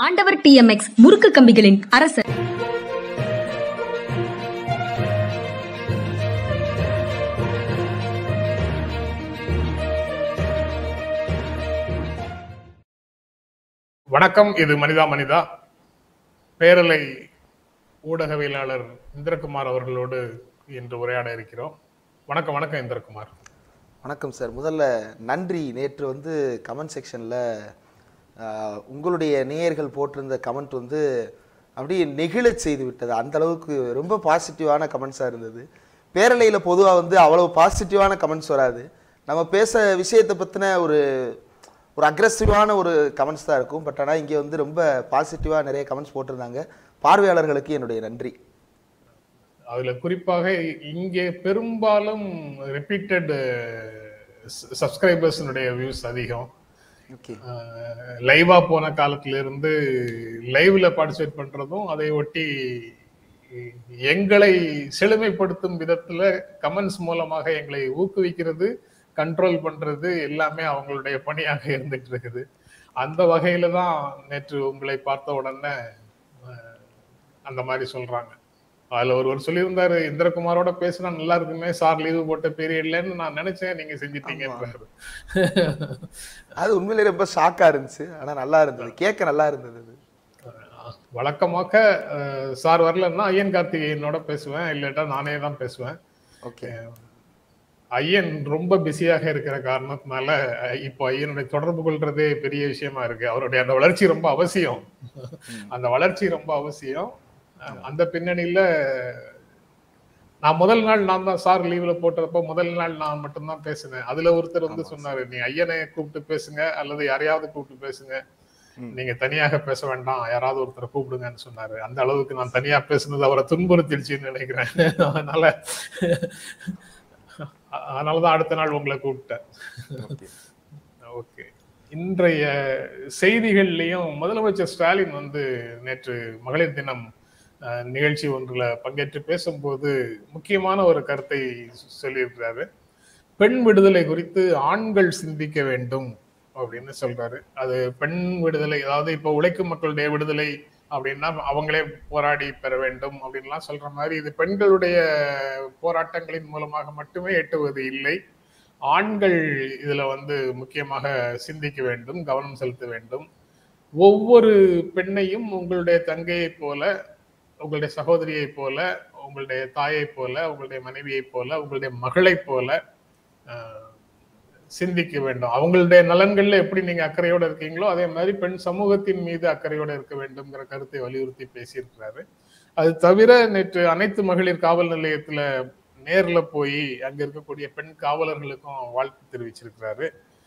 ஆண்டவர் டிஎம்எக்ஸ் முறுக்கு கம்பிகளின் அரசர் வணக்கம் இது மனிதா மனிதா பேரலை ஊடகவியலாளர் இந்திரகுமார் அவர்களோடு இன்று உரையாட இருக்கிறோம் வணக்கம் வணக்கம் இந்திரகுமார் வணக்கம் சார் முதல்ல நன்றி நேற்று வந்து கமெண்ட் செக்ஷனில் உங்களுடைய நேயர்கள் போட்டிருந்த கமெண்ட் வந்து அப்படியே நெகிழச் செய்து விட்டது அந்த அளவுக்கு ரொம்ப பாசிட்டிவான கமெண்ட்ஸாக இருந்தது பேரலையில் பொதுவாக வந்து அவ்வளவு பாசிட்டிவான கமெண்ட்ஸ் வராது நம்ம பேச விஷயத்தை பற்றின ஒரு ஒரு அக்ரெசிவான ஒரு கமெண்ட்ஸ் தான் இருக்கும் பட் ஆனால் இங்கே வந்து ரொம்ப பாசிட்டிவாக நிறைய கமெண்ட்ஸ் போட்டிருந்தாங்க பார்வையாளர்களுக்கு என்னுடைய நன்றி அதுல குறிப்பாக இங்கே பெரும்பாலும் ரிப்பீட்டட் சப்ஸ்கிரைபர்ஸினுடைய வியூஸ் அதிகம் ஓகே லைவா போன காலத்துல இருந்து லைவ்ல பார்ட்டிசிபேட் பண்றதும் அதை ஒட்டி எங்களை செழுமைப்படுத்தும் விதத்துல கமெண்ட்ஸ் மூலமாக எங்களை ஊக்குவிக்கிறது கண்ட்ரோல் பண்றது எல்லாமே அவங்களுடைய பணியாக இருந்துட்டு இருக்குது அந்த வகையில தான் நேற்று உங்களை பார்த்த உடனே அஹ், அந்த மாதிரி சொல்றாங்க அதுல ஒருவர் சொல்லியிருந்தாரு இந்திரகுமாரோட பேசினா நல்லா இருக்குமே சார் லீவு போட்ட பீரியட்லன்னு நான் நினைச்சேன் நீங்க செஞ்சிட்டீங்கன்றாரு அது உண்மையிலே ரொம்ப ஷாக்காக இருந்துச்சு ஆனால் நல்லா இருந்தது கேட்க நல்லா இருந்தது அது வழக்கமாக அஹ், சார் வரலன்னா ஐயன் கார்த்திகேயனோட பேசுவேன் இல்லாட்டா நானே தான் பேசுவேன் ஓகே ஐயன் ரொம்ப பிஸியாக இருக்கிற காரணத்தினால அஹ், இப்போ ஐயனுடைய தொடர்பு கொள்றதே பெரிய விஷயமா இருக்கு அவருடைய அந்த வளர்ச்சி ரொம்ப அவசியம் அந்த வளர்ச்சி ரொம்ப அவசியம் அஹ், அந்த பின்னணியில நான் முதல் நாள் நான் தான் சார் லீவ்ல போட்டப்போ முதல் நாள் நான் மட்டும்தான் பேசினேன் அதுல ஒருத்தர் வந்து சொன்னாரு நீ ஐயனை கூப்பிட்டு பேசுங்க அல்லது யாரையாவது கூப்பிட்டு பேசுங்க நீங்க தனியாக பேச வேண்டாம் யாராவது ஒருத்தரை கூப்பிடுங்கன்னு சொன்னாரு அந்த அளவுக்கு நான் தனியா பேசுனது அவரை துன்புறுத்திடுச்சுன்னு நினைக்கிறேன் அதனால அதனாலதான் அடுத்த நாள் உங்களை கூப்பிட்டேன் ஓகே ஓகே இன்றைய செய்திகள்லயும் முதலமைச்சர் ஸ்டாலின் வந்து நேற்று மகளிர் தினம் அஹ், நிகழ்ச்சி ஒன்றுல பங்கேற்று பேசும்போது முக்கியமான ஒரு கருத்தை சொல்லியிருக்கிறாரு பெண் விடுதலை குறித்து ஆண்கள் சிந்திக்க வேண்டும் அப்படின்னு சொல்றாரு அது பெண் விடுதலை அதாவது இப்போ உழைக்கும் மக்களுடைய விடுதலை அப்படின்னா அவங்களே போராடி பெற வேண்டும் அப்படின்லாம் சொல்ற மாதிரி இது பெண்களுடைய போராட்டங்களின் மூலமாக மட்டுமே எட்டுவது இல்லை ஆண்கள் இதுல வந்து முக்கியமாக சிந்திக்க வேண்டும் கவனம் செலுத்த வேண்டும் ஒவ்வொரு பெண்ணையும் உங்களுடைய தங்கையைப் போல உங்களுடைய சகோதரியைப் போல உங்களுடைய தாயைப் போல உங்களுடைய மனைவியைப் போல உங்களுடைய மகளைப் போல ஆஹ், சிந்திக்க வேண்டும் அவங்களுடைய நலன்கள்ல எப்படி நீங்க அக்கறையோட இருக்கீங்களோ அதே மாதிரி பெண் சமூகத்தின் மீது அக்கறையோட இருக்க வேண்டும்ங்கிற கருத்தை வலியுறுத்தி பேசியிருக்கிறாரு அது தவிர நேற்று அனைத்து மகளிர் காவல் நிலையத்துல நேர்ல போய் அங்க இருக்கக்கூடிய பெண் காவலர்களுக்கும் வாழ்த்து தெரிவிச்சிருக்கிறாரு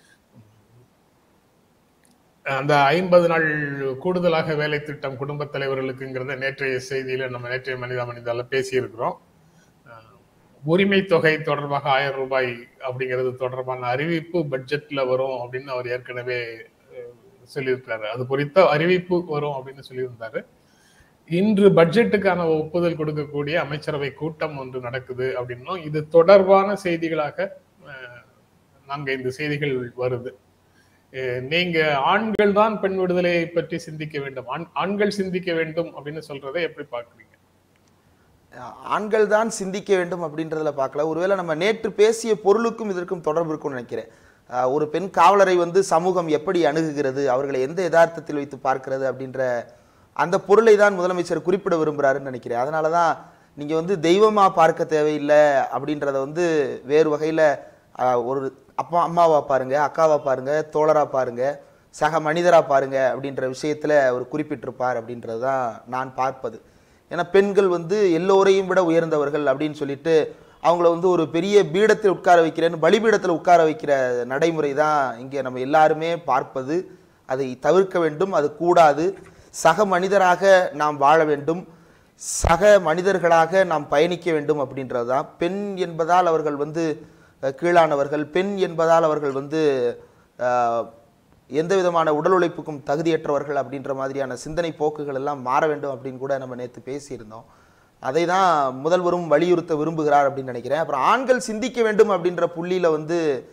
அந்த ஐம்பது நாள் கூடுதலாக வேலை திட்டம் குடும்பத் தலைவர்களுக்குங்கிறத நேற்றைய செய்தியில நம்ம நேற்றைய மனிதா மனிதால பேசியிருக்கிறோம் அஹ் உரிமை தொகை தொடர்பாக ஆயிரம் ரூபாய் அப்படிங்கிறது தொடர்பான அறிவிப்பு பட்ஜெட்ல வரும் அப்படின்னு அவர் ஏற்கனவே அஹ், சொல்லியிருக்காரு அது குறித்த அறிவிப்பு வரும் அப்படின்னு சொல்லியிருந்தாரு இன்று பட்ஜெட்டுக்கான ஒப்புதல் கொடுக்கக்கூடிய அமைச்சரவை கூட்டம் ஒன்று நடக்குது அப்படின்னும் இது தொடர்பான செய்திகளாக அஹ், நான்கைந்து செய்திகள் வருது அஹ், நீங்க ஆண்கள் தான் பெண் விடுதலையை பற்றி சிந்திக்க வேண்டும் ஆண்- ஆண்கள் சிந்திக்க வேண்டும் அப்படின்னு சொல்றதை எப்படி பாக்குறீங்க ஆண்கள் தான் சிந்திக்க வேண்டும் அப்படின்றதுல பார்க்கல ஒருவேளை நம்ம நேற்று பேசிய பொருளுக்கும் இதற்கும் தொடர்பு இருக்கும்னு நினைக்கிறேன் ஆஹ் ஒரு பெண் காவலரை வந்து சமூகம் எப்படி அணுகுகிறது அவர்களை எந்த யதார்த்தத்தில் வைத்து பார்க்கிறது அப்படின்ற அந்த பொருளை தான் முதலமைச்சர் குறிப்பிட விரும்புகிறாருன்னு நினைக்கிறேன் அதனால தான் நீங்கள் வந்து தெய்வமாக பார்க்க தேவையில்லை அப்படின்றத வந்து வேறு வகையில் ஒரு அப்பா அம்மாவா பாருங்க அக்காவா பாருங்க தோழரா பாருங்க சக மனிதரா பாருங்க அப்படின்ற விஷயத்தில் அவர் குறிப்பிட்டிருப்பார் அப்படின்றது தான் நான் பார்ப்பது ஏன்னா பெண்கள் வந்து எல்லோரையும் விட உயர்ந்தவர்கள் அப்படின்னு சொல்லிட்டு அவங்கள வந்து ஒரு பெரிய பீடத்தில் உட்கார வைக்கிறேன்னு பலிபீடத்தில் உட்கார வைக்கிற நடைமுறை தான் இங்கே நம்ம எல்லாருமே பார்ப்பது அதை தவிர்க்க வேண்டும் அது கூடாது சக மனிதராக நாம் வாழ வேண்டும் சக மனிதர்களாக நாம் பயணிக்க வேண்டும் அப்படின்றது தான் பெண் என்பதால் அவர்கள் வந்து அஹ், கீழானவர்கள் பெண் என்பதால் அவர்கள் வந்து அஹ், எந்த விதமான உடல் உழைப்புக்கும் தகுதியற்றவர்கள் அப்படின்ற மாதிரியான சிந்தனை போக்குகள் எல்லாம் மாற வேண்டும் அப்படின்னு கூட நம்ம நேற்று பேசியிருந்தோம் அதை தான் முதல்வரும் வலியுறுத்த விரும்புகிறார் அப்படின்னு நினைக்கிறேன் அப்புறம் ஆண்கள் சிந்திக்க வேண்டும் அப்படின்ற புள்ளியில் வந்து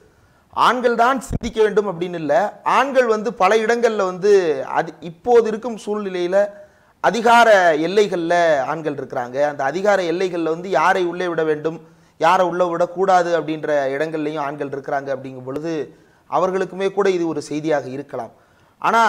ஆண்கள் தான் சிந்திக்க வேண்டும் அப்படின்னு இல்லை ஆண்கள் வந்து பல இடங்கள்ல வந்து அது இப்போது இருக்கும் சூழ்நிலையில அதிகார எல்லைகள்ல ஆண்கள் இருக்கிறாங்க அந்த அதிகார எல்லைகள்ல வந்து யாரை உள்ளே விட வேண்டும் யாரை உள்ள விடக்கூடாது அப்படின்ற இடங்கள்லையும் ஆண்கள் இருக்கிறாங்க அப்படிங்கும் பொழுது அவர்களுக்குமே கூட இது ஒரு செய்தியாக இருக்கலாம் ஆனா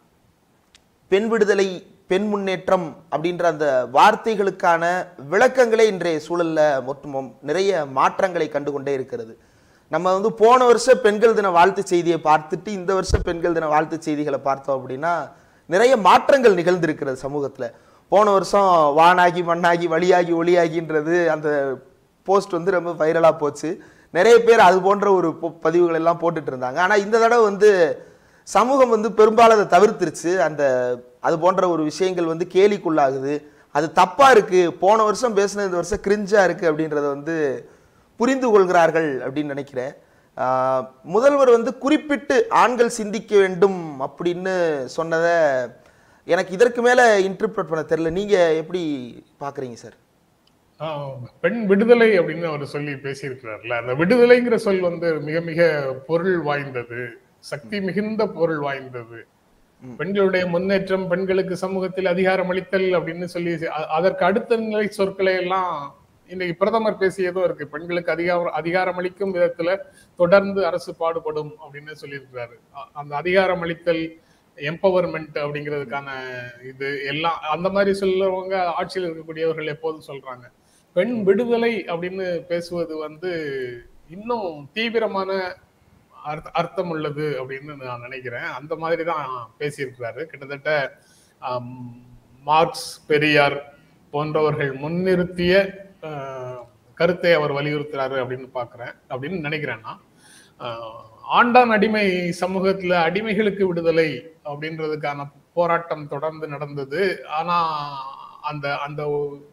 பெண் விடுதலை பெண் முன்னேற்றம் அப்படின்ற அந்த வார்த்தைகளுக்கான விளக்கங்களே இன்றைய சூழல்ல மொத்தமும் நிறைய மாற்றங்களை கண்டுகொண்டே இருக்கிறது நம்ம வந்து போன வருஷம் பெண்கள் தின வாழ்த்து செய்தியை பார்த்துட்டு இந்த வருஷம் பெண்கள் தின வாழ்த்து செய்திகளை பார்த்தோம் அப்படின்னா நிறைய மாற்றங்கள் நிகழ்ந்திருக்கிறது சமூகத்துல போன வருஷம் வானாகி மண்ணாகி வழியாகி ஒளியாகின்றது அந்த போஸ்ட் வந்து ரொம்ப வைரலா போச்சு நிறைய பேர் அது போன்ற ஒரு பொ- பதிவுகள் எல்லாம் போட்டுட்டு இருந்தாங்க ஆனா இந்த தடவை வந்து சமூகம் வந்து பெரும்பாலும் அதை தவிர்த்துருச்சு அந்த அது போன்ற ஒரு விஷயங்கள் வந்து கேலிக்குள்ளாகுது அது தப்பா இருக்கு போன வருஷம் பேசினது இந்த வருஷம் கிரிஞ்சா இருக்கு அப்படின்றத வந்து புரிந்து கொள்கிறார்கள் அப்படின்னு நினைக்கிறேன் ஆஹ் முதல்வர் வந்து குறிப்பிட்டு ஆண்கள் சிந்திக்க வேண்டும் அப்படின்னு சொன்னதை எனக்கு இதற்கு மேல இன்டர்பிரட் பண்ண தெரியல நீங்க எப்படி பாக்குறீங்க சார் ஆஹ் பெண் விடுதலை அப்படின்னு அவர் சொல்லி பேசியிருக்கிறார்ல அந்த விடுதலைங்கிற சொல் வந்து மிக மிக பொருள் வாய்ந்தது சக்தி மிகுந்த பொருள் வாய்ந்தது பெண்களுடைய முன்னேற்றம் பெண்களுக்கு சமூகத்தில் அதிகாரம் அளித்தல் அப்படின்னு சொல்லி அ- அதற்கு அடுத்த நிலை சொற்களை எல்லாம் இன்னைக்கு பிரதமர் பேசியதும் இருக்கு பெண்களுக்கு அதிகாரம் அதிகாரம் அளிக்கும் விதத்துல தொடர்ந்து அரசு பாடுபடும் அப்படின்னு சொல்லியிருக்கிறாரு அ- அந்த அதிகாரம் அளித்தல் எம்பவர்மெண்ட் அப்படிங்கிறதுக்கான இது எல்லாம் அந்த மாதிரி சொல்றவங்க ஆட்சியில் இருக்கக்கூடியவர்கள் எப்போதும் சொல்றாங்க பெண் விடுதலை அப்படின்னு பேசுவது வந்து இன்னும் தீவிரமான அர்த்த- அர்த்தம் உள்ளது அப்படின்னு நான் நினைக்கிறேன் அந்த மாதிரி தான் பேசியிருக்கிறாரு கிட்டத்தட்ட ஆம், மார்க்ஸ் பெரியார் போன்றவர்கள் முன்னிறுத்திய ஆஹ், கருத்தை அவர் வலியுறுத்துறாரு அப்படின்னு பார்க்கிறேன் அப்படின்னு நினைக்கிறேன் நான் ஆஹ், ஆண்டான் அடிமை சமூகத்துல அடிமைகளுக்கு விடுதலை அப்படின்றதுக்கான போராட்டம் தொடர்ந்து நடந்தது ஆனா அந்த அந்த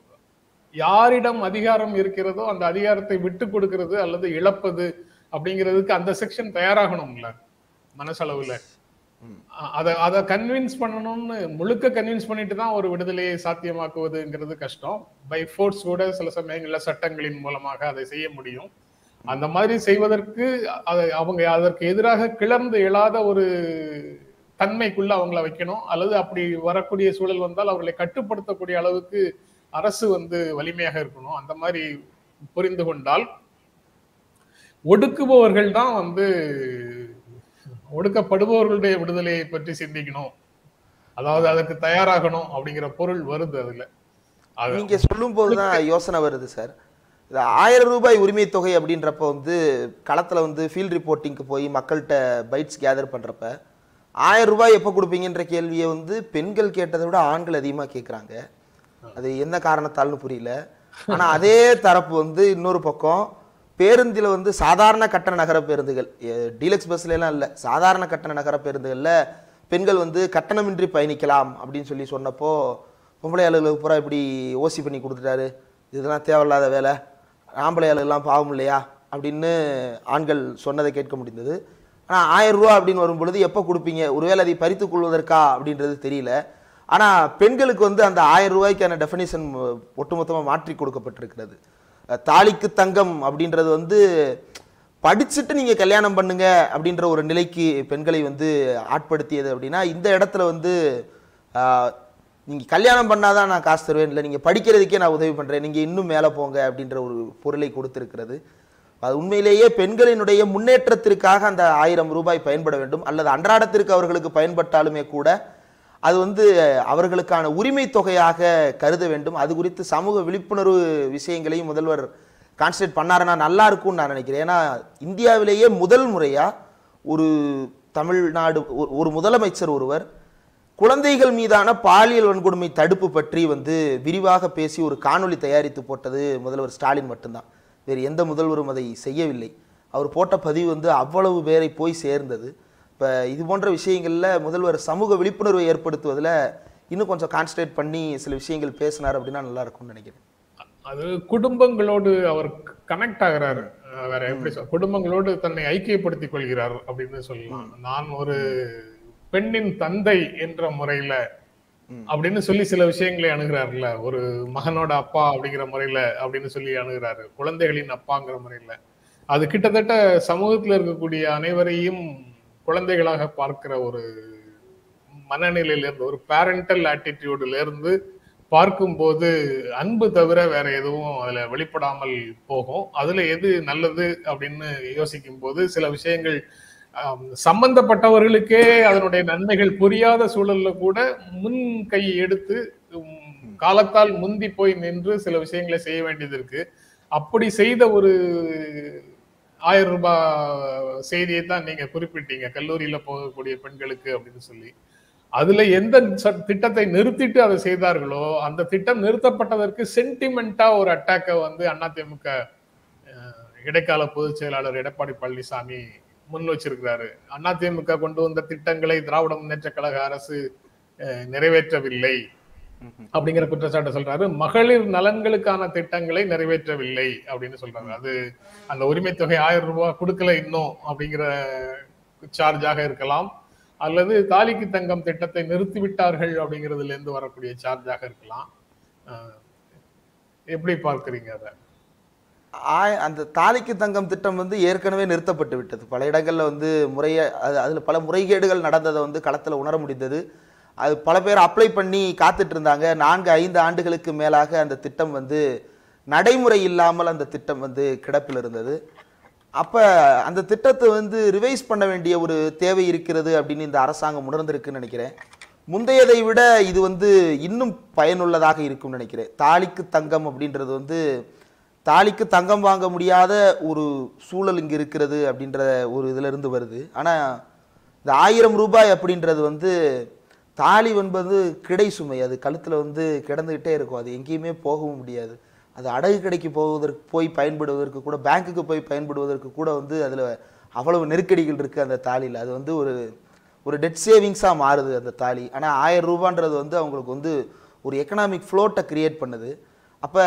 யாரிடம் அதிகாரம் இருக்கிறதோ அந்த அதிகாரத்தை விட்டு கொடுக்கிறது அல்லது இழப்பது அப்படிங்கிறதுக்கு அந்த செக்ஷன் தயாராகணும்ல மனசளவுல அ- அத அத கன்வின்ஸ் பண்ணணும்னு முழுக்க கன்வின்ஸ் பண்ணிட்டு தான் ஒரு விடுதலையை சாத்தியமாக்குவதுங்கிறது கஷ்டம் பை ஃபோர்ஸ் கூட சில சமயங்கள்ல சட்டங்களின் மூலமாக அதை செய்ய முடியும் அந்த மாதிரி செய்வதற்கு அதை அவங்க அதற்கு எதிராக கிளர்ந்து எழாத ஒரு தன்மைக்குள்ள அவங்கள வைக்கணும் அல்லது அப்படி வரக்கூடிய சூழல் வந்தால் அவர்களை கட்டுப்படுத்தக்கூடிய அளவுக்கு அரசு வந்து வலிமையாக இருக்கணும் அந்த மாதிரி புரிந்து கொண்டால் ஒடுக்குபவர்கள் தான் வந்து ஒடுக்கப்படுபவர்களுடைய விடுதலையை பற்றி சிந்திக்கணும் அதாவது அதற்கு தயாராகணும் அப்படிங்கிற பொருள் வருது அதுல அது நீங்க சொல்லும் போதுதான் யோசனை வருது சார் இது ஆயிரம் ரூபாய் உரிமை தொகை அப்படின்றப்ப வந்து களத்துல வந்து ஃபீல்ட் ரிப்போர்ட்டிங்க்கு போய் மக்கள்கிட்ட பைட்ஸ் கேதர் பண்றப்ப ஆயிரம் ரூபாய் எப்போ கொடுப்பீங்கன்ற கேள்வியை வந்து பெண்கள் கேட்டதை விட ஆண்கள் அதிகமா கேட்குறாங்க அது என்ன காரணத்தால்னு புரியல ஆனா அதே தரப்பு வந்து இன்னொரு பக்கம் பேருந்தில் வந்து சாதாரண கட்டண நகர பேருந்துகள் டீலக்ஸ் பஸ்ல எல்லாம் இல்லை சாதாரண கட்டண நகர பேருந்துகள்ல பெண்கள் வந்து கட்டணமின்றி பயணிக்கலாம் அப்படின்னு சொல்லி சொன்னப்போ பொம்பளை ஆளுகளுக்கு பூரா இப்படி ஓசி பண்ணி கொடுத்துட்டாரு இதெல்லாம் தேவையில்லாத வேலை ஆம்பளை ஆளுகள்லாம் பாவம் இல்லையா அப்படின்னு ஆண்கள் சொன்னதை கேட்க முடிந்தது ஆனா ஆயிரம் ரூபா அப்படின்னு வரும் பொழுது எப்போ கொடுப்பீங்க ஒருவேளை அதை பறித்துக் கொள்வதற்கா அப்படின்றது தெரியல ஆனா பெண்களுக்கு வந்து அந்த ஆயிரம் ரூபாய்க்கான டெஃபினிஷன் ஒட்டுமொத்தமா மாற்றி கொடுக்கப்பட்டிருக்கிறது அஹ் தாலிக்கு தங்கம் அப்படின்றது வந்து படிச்சுட்டு நீங்க கல்யாணம் பண்ணுங்க அப்படின்ற ஒரு நிலைக்கு பெண்களை வந்து ஆட்படுத்தியது அப்படின்னா இந்த இடத்துல வந்து ஆஹ், நீங்க கல்யாணம் பண்ணாதான் நான் காசு தருவேன் இல்லை நீங்க படிக்கிறதுக்கே நான் உதவி பண்றேன் நீங்க இன்னும் மேலே போங்க அப்படின்ற ஒரு பொருளை கொடுத்திருக்கிறது அது உண்மையிலேயே பெண்களினுடைய முன்னேற்றத்திற்காக அந்த ஆயிரம் ரூபாய் பயன்பட வேண்டும் அல்லது அன்றாடத்திற்கு அவர்களுக்கு பயன்பட்டாலுமே கூட அது வந்து அவர்களுக்கான உரிமை தொகையாக கருத வேண்டும் அது குறித்து சமூக விழிப்புணர்வு விஷயங்களையும் முதல்வர் கான்சன்ட்ரேட் பண்ணாருன்னா நல்லா இருக்கும்னு நான் நினைக்கிறேன் ஏன்னா இந்தியாவிலேயே முதல் முறையா ஒரு தமிழ்நாடு ஒரு- ஒரு முதலமைச்சர் ஒருவர் குழந்தைகள் மீதான பாலியல் வன்கொடுமை தடுப்பு பற்றி வந்து விரிவாக பேசி ஒரு காணொளி தயாரித்து போட்டது முதல்வர் ஸ்டாலின் மட்டும்தான் வேறு எந்த முதல்வரும் அதை செய்யவில்லை அவர் போட்ட பதிவு வந்து அவ்வளவு பேரை போய் சேர்ந்தது இப்போ இது போன்ற விஷயங்கள்ல முதல்வர் சமூக விழிப்புணர்வை ஏற்படுத்துவதில் இன்னும் கொஞ்சம் கான்சன்ட்ரேட் பண்ணி சில விஷயங்கள் பேசினார் அப்படின்னா நல்லா இருக்கும்னு நினைக்கிறேன் அது குடும்பங்களோடு அவர் கனெக்ட் ஆகுறாரு அஹ் வேற எப்படி சொல்ல குடும்பங்களோடு தன்னை ஐக்கியப்படுத்திக் கொள்கிறார் அப்படின்னு சொல்லலாம் நான் ஒரு பெண்ணின் தந்தை என்ற முறையில அப்படின்னு சொல்லி சில விஷயங்களை அணுகிறாருல்ல ஒரு மகனோட அப்பா அப்படிங்கிற முறையில அப்படின்னு சொல்லி அணுகிறாரு குழந்தைகளின் அப்பாங்கிற முறையில அது கிட்டத்தட்ட சமூகத்துல இருக்கக்கூடிய அனைவரையும் குழந்தைகளாக பார்க்கிற ஒரு மனநிலையில இருந்து ஒரு பேரண்டல் ஆட்டிடியூட்ல இருந்து பார்க்கும்போது அன்பு தவிர வேற எதுவும் அதுல வெளிப்படாமல் போகும் அதுல எது நல்லது அப்படின்னு யோசிக்கும் போது சில விஷயங்கள் ஆம், சம்பந்தப்பட்டவர்களுக்கே அதனுடைய நன்மைகள் புரியாத சூழல்ல கூட முன் கை எடுத்து உம், காலத்தால் முந்தி போய் நின்று சில விஷயங்களை செய்ய வேண்டியது இருக்கு அப்படி செய்த ஒரு ஆயிரம் ரூபாய் செய்தியை தான் நீங்க குறிப்பிட்டீங்க கல்லூரியில போகக்கூடிய பெண்களுக்கு அப்படின்னு சொல்லி அதுல எந்த ச- திட்டத்தை நிறுத்திட்டு அதை செய்தார்களோ அந்த திட்டம் நிறுத்தப்பட்டதற்கு சென்டிமெண்டா ஒரு அட்டாக்கை வந்து அதிமுக அஹ், இடைக்கால பொதுச் செயலாளர் எடப்பாடி பழனிசாமி முன் வச்சிருக்கிறாரு அதிமுக கொண்டு வந்த திட்டங்களை திராவிட முன்னேற்ற கழக அரசு அஹ், நிறைவேற்றவில்லை அப்படிங்கிற குற்றச்சாட்டை சொல்றாரு மகளிர் நலன்களுக்கான திட்டங்களை நிறைவேற்றவில்லை அப்படின்னு சொல்றாரு அது அந்த உரிமை தொகை ஆயிரம் ரூபாய் கொடுக்கல இன்னும் அப்படிங்கிற சார்ஜாக இருக்கலாம் அல்லது தாலிக்கு தங்கம் திட்டத்தை நிறுத்திவிட்டார்கள் அப்படிங்கிறதுல இருந்து வரக்கூடிய சார்ஜாக இருக்கலாம் அஹ், எப்படி பார்க்கறீங்க அதை ஆய- அந்த தாலிக்கு தங்கம் திட்டம் வந்து ஏற்கனவே நிறுத்தப்பட்டு விட்டது பல இடங்கள்ல வந்து முறைய அது அதில் பல முறைகேடுகள் நடந்ததை வந்து களத்தில் உணர முடிந்தது அது பல பேர் அப்ளை பண்ணி காத்துட்டு இருந்தாங்க நான்கு ஐந்து ஆண்டுகளுக்கு மேலாக அந்த திட்டம் வந்து நடைமுறை இல்லாமல் அந்த திட்டம் வந்து கிடப்பில் இருந்தது அப்போ அந்த திட்டத்தை வந்து ரிவைஸ் பண்ண வேண்டிய ஒரு தேவை இருக்கிறது அப்படின்னு இந்த அரசாங்கம் உணர்ந்திருக்குன்னு நினைக்கிறேன் முந்தையதை விட இது வந்து இன்னும் பயனுள்ளதாக இருக்கும்னு நினைக்கிறேன் தாலிக்கு தங்கம் அப்படின்றது வந்து தாலிக்கு தங்கம் வாங்க முடியாத ஒரு சூழல் இங்கே இருக்கிறது அப்படின்ற ஒரு இதுல இருந்து வருது ஆனால் இந்த ஆயிரம் ரூபாய் அப்படின்றது வந்து தாலி என்பது கிடை சுமை அது கழுத்தில் வந்து கிடந்துக்கிட்டே இருக்கும் அது எங்கேயுமே போகவும் முடியாது அது அடகு கடைக்கு போவதற்கு போய் பயன்படுவதற்கு கூட பேங்க்குக்கு போய் பயன்படுவதற்கு கூட வந்து அதில் அவ்வளவு நெருக்கடிகள் இருக்குது அந்த தாலியில் அது வந்து ஒரு ஒரு டெட் சேவிங்ஸாக மாறுது அந்த தாலி ஆனால் ஆயிரம் ரூபான்றது வந்து அவங்களுக்கு வந்து ஒரு எக்கனாமிக் ஃப்ளோட்டை கிரியேட் பண்ணுது அப்போ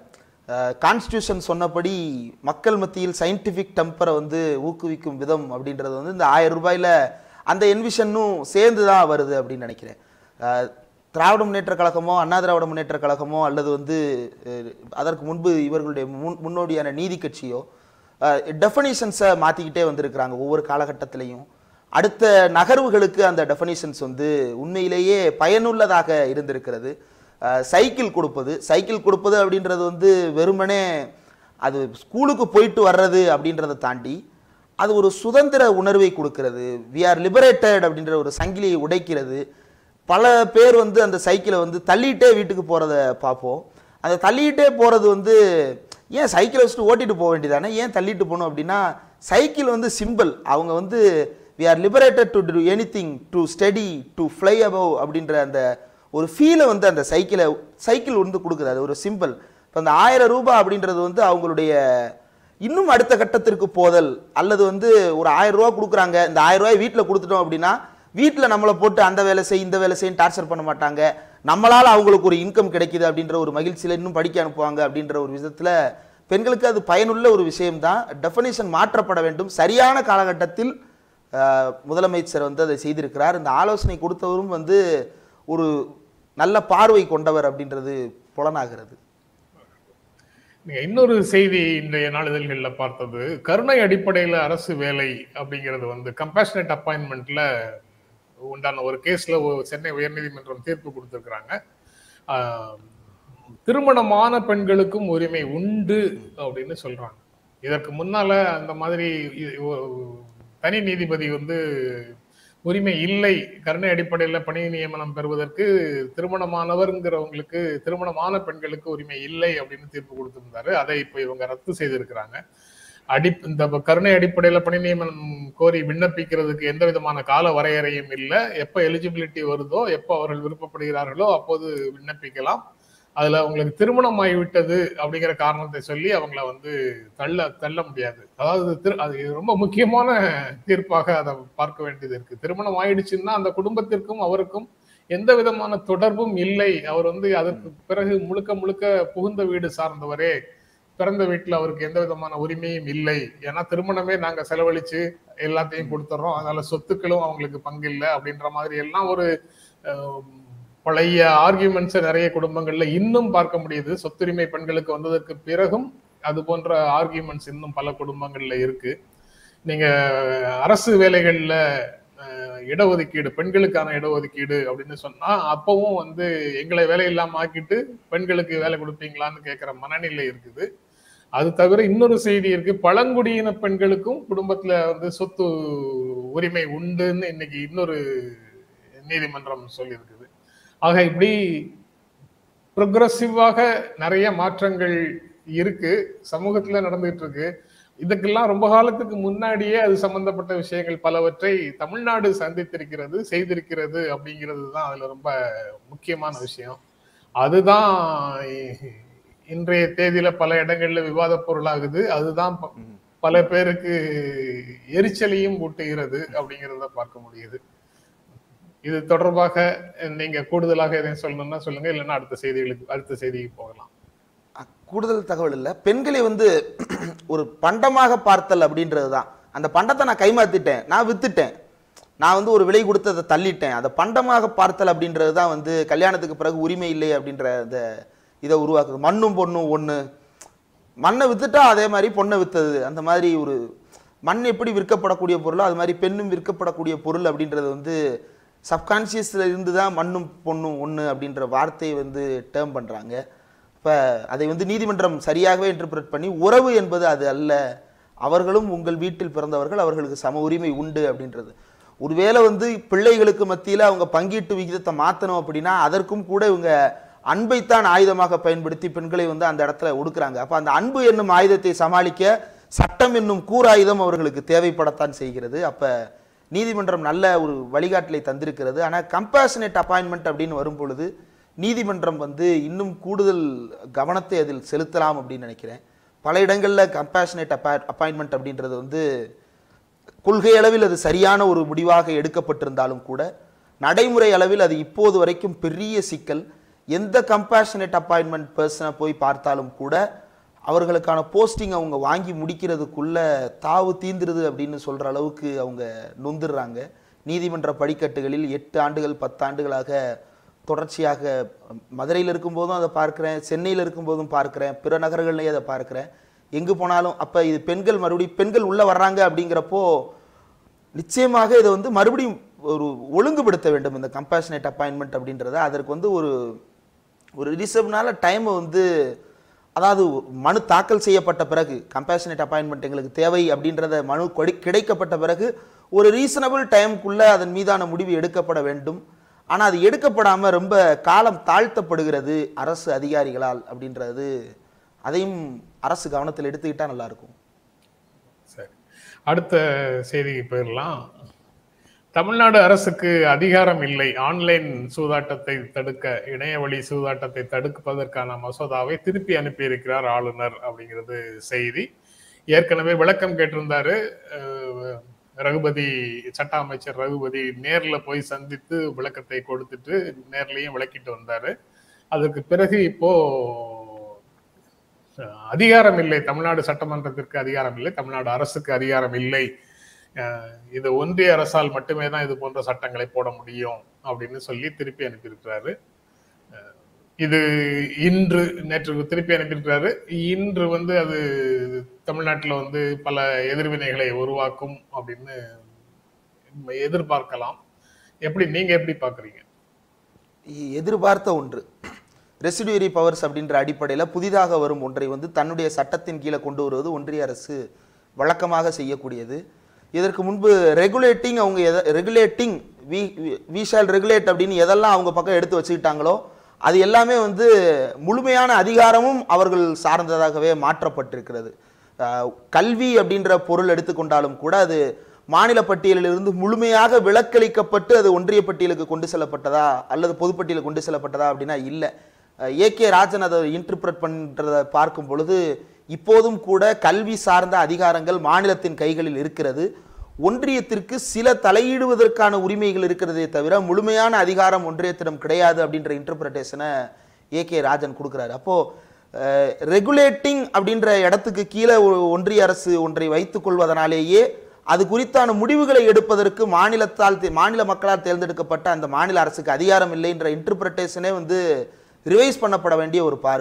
கான்ஸ்டியூஷன் சொன்னபடி மக்கள் மத்தியில் சயின்டிஃபிக் டெம்பரை வந்து ஊக்குவிக்கும் விதம் அப்படின்றது வந்து இந்த ஆயிரம் ரூபாயில் அந்த என்விஷனும் சேர்ந்து தான் வருது அப்படின்னு நினைக்கிறேன் அஹ், திராவிட முன்னேற்ற கழகமோ அண்ணா திராவிட முன்னேற்ற கழகமோ அல்லது வந்து அஹ், அதற்கு முன்பு இவர்களுடைய முன் முன்னோடியான நீதி கட்சியோ டெஃபனிஷன்ஸை மாற்றிக்கிட்டே வந்திருக்கிறாங்க ஒவ்வொரு காலகட்டத்திலையும் அடுத்த நகர்வுகளுக்கு அந்த டெஃபனிஷன்ஸ் வந்து உண்மையிலேயே பயனுள்ளதாக இருந்திருக்கிறது அஹ், சைக்கிள் கொடுப்பது சைக்கிள் கொடுப்பது அப்படின்றது வந்து வெறுமனே அது ஸ்கூலுக்கு போயிட்டு வர்றது அப்படின்றத தாண்டி அது ஒரு சுதந்திர உணர்வை கொடுக்கிறது வி ஆர் லிபரேட்டட் அப்படின்ற ஒரு சங்கிலியை உடைக்கிறது பல பேர் வந்து அந்த சைக்கிளை வந்து தள்ளிட்டே வீட்டுக்கு போகிறத பார்ப்போம் அந்த தள்ளிட்டே போகிறது வந்து ஏன் சைக்கிளை வச்சுட்டு ஓட்டிட்டு போக வேண்டியதானே ஏன் தள்ளிட்டு போகணும் அப்படின்னா சைக்கிள் வந்து சிம்பிள் அவங்க வந்து we are liberated to to anything to study to fly above அப்படின்ற அந்த ஒரு ஃபீலை வந்து அந்த சைக்கிளை சைக்கிள் வந்து கொடுக்குது அது ஒரு சிம்பிள் இப்போ அந்த ஆயிரம் ரூபாய் அப்படின்றது வந்து அவங்களுடைய இன்னும் அடுத்த கட்டத்திற்கு போதல் அல்லது வந்து ஒரு ஆயிரம் ரூபா கொடுக்குறாங்க இந்த ஆயிரம் ரூபாய் வீட்டில் கொடுத்துட்டோம் அப்படின்னா வீட்டில் நம்மளை போட்டு அந்த வேலை செய் இந்த வேலை செய்யும் டார்ச்சர் பண்ண மாட்டாங்க நம்மளால் அவங்களுக்கு ஒரு இன்கம் கிடைக்குது அப்படின்ற ஒரு மகிழ்ச்சியில் இன்னும் படிக்க அனுப்புவாங்க அப்படின்ற ஒரு விதத்தில் பெண்களுக்கு அது பயனுள்ள ஒரு விஷயம்தான் டெஃபனிஷன் மாற்றப்பட வேண்டும் சரியான காலகட்டத்தில் அஹ், முதலமைச்சர் வந்து அதை செய்திருக்கிறார் இந்த ஆலோசனை கொடுத்தவரும் வந்து ஒரு நல்ல பார்வை கொண்டவர் அப்படின்றது புலனாகிறது நீங்க இன்னொரு செய்தி இன்றைய நாளிதழ்கள்ல பார்த்தது கருணை அடிப்படையில அரசு வேலை அப்படிங்கிறது வந்து கம்பேஷனட் அப்பாயின்மெண்ட்ல உண்டான ஒரு கேஸ்ல சென்னை உயர்நீதிமன்றம் தீர்ப்பு கொடுத்திருக்கிறாங்க ஆஹ், திருமணமான பெண்களுக்கும் உரிமை உண்டு அப்படின்னு சொல்றாங்க இதற்கு முன்னால அந்த மாதிரி இ- ஒ- தனி நீதிபதி வந்து உரிமை இல்லை கருணை அடிப்படையில பணி நியமனம் பெறுவதற்கு திருமணமானவர்ங்கிறவங்களுக்கு திருமணமான பெண்களுக்கு உரிமை இல்லை அப்படின்னு தீர்ப்பு கொடுத்திருந்தாரு அதை இப்ப இவங்க ரத்து செய்திருக்கிறாங்க அடி இந்த கருணை அடிப்படையில பணி நியமனம் கோரி விண்ணப்பிக்கிறதுக்கு எந்த விதமான கால வரையறையும் இல்லை எப்ப எலிஜிபிலிட்டி வருதோ எப்போ அவர்கள் விருப்பப்படுகிறார்களோ அப்போது விண்ணப்பிக்கலாம் அதுல அவங்களுக்கு திருமணம் ஆகிவிட்டது அப்படிங்கிற காரணத்தை சொல்லி அவங்கள வந்து தள்ள தள்ள முடியாது அதாவது திரு அது ரொம்ப முக்கியமான தீர்ப்பாக அதை பார்க்க வேண்டியது இருக்கு திருமணம் ஆயிடுச்சுன்னா அந்த குடும்பத்திற்கும் அவருக்கும் எந்த விதமான தொடர்பும் இல்லை அவர் வந்து அதற்கு பிறகு முழுக்க முழுக்க புகுந்த வீடு சார்ந்தவரே பிறந்த வீட்டுல அவருக்கு எந்த விதமான உரிமையும் இல்லை ஏன்னா திருமணமே நாங்க செலவழிச்சு எல்லாத்தையும் கொடுத்துறோம் அதனால சொத்துக்களும் அவங்களுக்கு பங்கு இல்லை அப்படின்ற மாதிரி எல்லாம் ஒரு அஹ், பழைய ஆர்கியூமெண்ட்ஸ் நிறைய குடும்பங்கள்ல இன்னும் பார்க்க முடியுது சொத்துரிமை பெண்களுக்கு வந்ததற்கு பிறகும் அது போன்ற ஆர்கியூமெண்ட்ஸ் இன்னும் பல குடும்பங்கள்ல இருக்கு நீங்க அரசு வேலைகள்ல அஹ், இடஒதுக்கீடு பெண்களுக்கான இடஒதுக்கீடு அப்படின்னு சொன்னா அப்பவும் வந்து எங்களை வேலை இல்லாம ஆக்கிட்டு பெண்களுக்கு வேலை கொடுப்பீங்களான்னு கேட்கிற மனநிலை இருக்குது அது தவிர இன்னொரு செய்தி இருக்கு பழங்குடியின பெண்களுக்கும் குடும்பத்துல வந்து சொத்து உரிமை உண்டுன்னு இன்னைக்கு இன்னொரு நீதிமன்றம் சொல்லியிருக்குது ஆக இப்படி ப்ரொக்ரஸிவாக நிறைய மாற்றங்கள் இருக்கு சமூகத்துல நடந்துகிட்டு இருக்கு இதுக்கெல்லாம் ரொம்ப காலத்துக்கு முன்னாடியே அது சம்பந்தப்பட்ட விஷயங்கள் பலவற்றை தமிழ்நாடு சந்தித்திருக்கிறது செய்திருக்கிறது அப்படிங்கிறது தான் அதுல ரொம்ப முக்கியமான விஷயம் அதுதான் இ- இன்றைய தேதியில பல இடங்கள்ல விவாத பொருளாகுது அதுதான் ப- பல பேருக்கு எரிச்சலையும் ஊட்டுகிறது அப்படிங்கிறத பார்க்க முடியுது இது தொடர்பாக நீங்க கூடுதலாக எதையும் சொல்லணும்னா சொல்லுங்க இல்லைன்னா அடுத்த செய்திகளுக்கு அடுத்த செய்திக்கு போகலாம் அ, கூடுதல் தகவல் இல்லை பெண்களை வந்து ஒரு பண்டமாக பார்த்தல் அப்படின்றது தான் அந்த பண்டத்தை நான் கைமாத்திட்டேன் நான் வித்துட்டேன் நான் வந்து ஒரு விலை கொடுத்து அதை தள்ளிட்டேன் அதை பண்டமாக பார்த்தல் அப்படின்றது தான் வந்து கல்யாணத்துக்கு பிறகு உரிமை இல்லை அப்படின்ற அந்த இதை உருவாக்குது மண்ணும் பொண்ணும் ஒன்று மண்ணை வித்துட்டா அதே மாதிரி பொண்ணை வித்தது அந்த மாதிரி ஒரு மண் எப்படி விற்கப்படக்கூடிய பொருளோ அது மாதிரி பெண்ணும் விற்கப்படக்கூடிய பொருள் அப்படின்றது வந்து சப்கான்சியஸில் இருந்து தான் மண்ணும் பொண்ணும் ஒன்று அப்படின்ற வார்த்தையை வந்து டேர்ம் பண்ணுறாங்க இப்போ அதை வந்து நீதிமன்றம் சரியாகவே இன்டர்பிரட் பண்ணி உறவு என்பது அது அல்ல அவர்களும் உங்கள் வீட்டில் பிறந்தவர்கள் அவர்களுக்கு சம உரிமை உண்டு அப்படின்றது ஒருவேளை வந்து பிள்ளைகளுக்கு மத்தியில் அவங்க பங்கீட்டு விகிதத்தை மாற்றணும் அப்படின்னா அதற்கும் கூட இவங்க அன்பைத்தான் ஆயுதமாக பயன்படுத்தி பெண்களை வந்து அந்த இடத்துல ஒடுக்குறாங்க அப்போ அந்த அன்பு என்னும் ஆயுதத்தை சமாளிக்க சட்டம் என்னும் கூராயுதம் அவர்களுக்கு தேவைப்படத்தான் செய்கிறது அப்போ நீதிமன்றம் நல்ல ஒரு வழிகாட்டலை தந்திருக்கிறது ஆனால் கம்பேஷனேட் அப்பாயின்மெண்ட் அப்படின்னு வரும் பொழுது நீதிமன்றம் வந்து இன்னும் கூடுதல் கவனத்தை அதில் செலுத்தலாம் அப்படின்னு நினைக்கிறேன் பல இடங்களில் கம்பேஷனேட் அப்பா அப்பாயின்மெண்ட் அப்படின்றது வந்து கொள்கை அளவில் அது சரியான ஒரு முடிவாக எடுக்கப்பட்டிருந்தாலும் கூட நடைமுறை அளவில் அது இப்போது வரைக்கும் பெரிய சிக்கல் எந்த கம்பேஷனேட் அப்பாயின்மெண்ட் பர்சனை போய் பார்த்தாலும் கூட அவர்களுக்கான போஸ்டிங் அவங்க வாங்கி முடிக்கிறதுக்குள்ள தாவு தீந்துருது அப்படின்னு சொல்ற அளவுக்கு அவங்க நொந்துடுறாங்க நீதிமன்ற படிக்கட்டுகளில் எட்டு ஆண்டுகள் பத்தாண்டுகளாக தொடர்ச்சியாக மதுரையில் இருக்கும்போதும் அதை பார்க்கிறேன் சென்னையில் இருக்கும்போதும் பார்க்கிறேன் பிற நகரங்கள்லேயே அதை பார்க்கிறேன் எங்கு போனாலும் அப்போ இது பெண்கள் மறுபடியும் பெண்கள் உள்ளே வர்றாங்க அப்படிங்கிறப்போ நிச்சயமாக இதை வந்து மறுபடியும் ஒரு ஒழுங்குபடுத்த வேண்டும் இந்த கம்பேஷனேட் அப்பாயின்மெண்ட் அப்படின்றத அதற்கு வந்து ஒரு ஒரு ரிசர்வ்னால டைமை வந்து அதாவது மனு தாக்கல் செய்யப்பட்ட பிறகு கம்பேஷனேட் அப்பாயின்மெண்ட் எங்களுக்கு தேவை அப்படின்றத மனு கொடி- கிடைக்கப்பட்ட பிறகு ஒரு ரீசனபிள் டைமுக்குள்ள அதன் மீதான முடிவு எடுக்கப்பட வேண்டும் ஆனால் அது எடுக்கப்படாமல் ரொம்ப காலம் தாழ்த்தப்படுகிறது அரசு அதிகாரிகளால் அப்படின்றது அதையும் அரசு கவனத்தில் எடுத்துக்கிட்டா நல்லா இருக்கும் சரி அடுத்த செய்திக்கு போயிடலாம் தமிழ்நாடு அரசுக்கு அதிகாரம் இல்லை ஆன்லைன் சூதாட்டத்தை தடுக்க இணைய வழி சூதாட்டத்தை தடுப்பதற்கான மசோதாவை திருப்பி அனுப்பியிருக்கிறார் ஆளுநர் அப்படிங்கிறது செய்தி ஏற்கனவே விளக்கம் கேட்டிருந்தாரு அஹ், ரகுபதி சட்ட அமைச்சர் ரகுபதி நேர்ல போய் சந்தித்து விளக்கத்தை கொடுத்துட்டு நேர்லயும் விளக்கிட்டு வந்தாரு அதற்கு பிறகு இப்போ அஹ், அதிகாரம் இல்லை தமிழ்நாடு சட்டமன்றத்திற்கு அதிகாரம் இல்லை தமிழ்நாடு அரசுக்கு அதிகாரம் இல்லை அஹ், இது ஒன்றிய அரசால் மட்டுமே தான் இது போன்ற சட்டங்களை போட முடியும் அப்படின்னு சொல்லி திருப்பி அனுப்பியிருக்கிறாரு அஹ், இது இன்று நேற்று திருப்பி அனுப்பியிருக்கிறாரு இன்று வந்து அது தமிழ்நாட்டில் வந்து பல எதிர்வினைகளை உருவாக்கும் அப்படின்னு எதிர்பார்க்கலாம் எப்படி நீங்க எப்படி பாக்குறீங்க இ- எதிர்பார்த்த ஒன்று ரெசிடியூரி பவர்ஸ் அப்படின்ற அடிப்படையில் புதிதாக வரும் ஒன்றை வந்து தன்னுடைய சட்டத்தின் கீழே கொண்டு வருவது ஒன்றிய அரசு வழக்கமாக செய்யக்கூடியது இதற்கு முன்பு ரெகுலேட்டிங் அவங்க எதை regulating we we shall regulate அப்படின்னு எதெல்லாம் அவங்க பக்கம் எடுத்து வச்சுக்கிட்டாங்களோ அது எல்லாமே வந்து முழுமையான அதிகாரமும் அவர்கள் சார்ந்ததாகவே மாற்றப்பட்டிருக்கிறது அஹ், கல்வி அப்படின்ற பொருள் எடுத்துக்கொண்டாலும் கூட அது மாநில பட்டியலிலிருந்து முழுமையாக விலக்களிக்கப்பட்டு அது ஒன்றிய பட்டியலுக்கு கொண்டு செல்லப்பட்டதா அல்லது பொதுப்பட்டியலுக்கு கொண்டு செல்லப்பட்டதா அப்படின்னா இல்லை ஏ கே ராஜன் அதை இன்டர்பிரட் பண்ணுறதை பார்க்கும் பொழுது இப்போதும் கூட கல்வி சார்ந்த அதிகாரங்கள் மாநிலத்தின் கைகளில் இருக்கிறது ஒன்றியத்திற்கு சில தலையிடுவதற்கான உரிமைகள் இருக்கிறதே தவிர முழுமையான அதிகாரம் ஒன்றியத்திடம் கிடையாது அப்படின்ற இன்டர்பிரட்டேஷனை ஏ கே ராஜன் கொடுக்குறாரு அப்போ ரெகுலேட்டிங் அப்படின்ற இடத்துக்கு கீழே ஒ- ஒன்றிய அரசு ஒன்றை வைத்துக் கொள்வதனாலேயே அது குறித்தான முடிவுகளை எடுப்பதற்கு மாநிலத்தால் தே- மாநில மக்களால் தேர்ந்தெடுக்கப்பட்ட அந்த மாநில அரசுக்கு அதிகாரம் இல்லைன்ற இன்டர்பிரட்டேஷனே வந்து ரிவைஸ் பண்ணப்பட வேண்டிய ஒரு பார்வை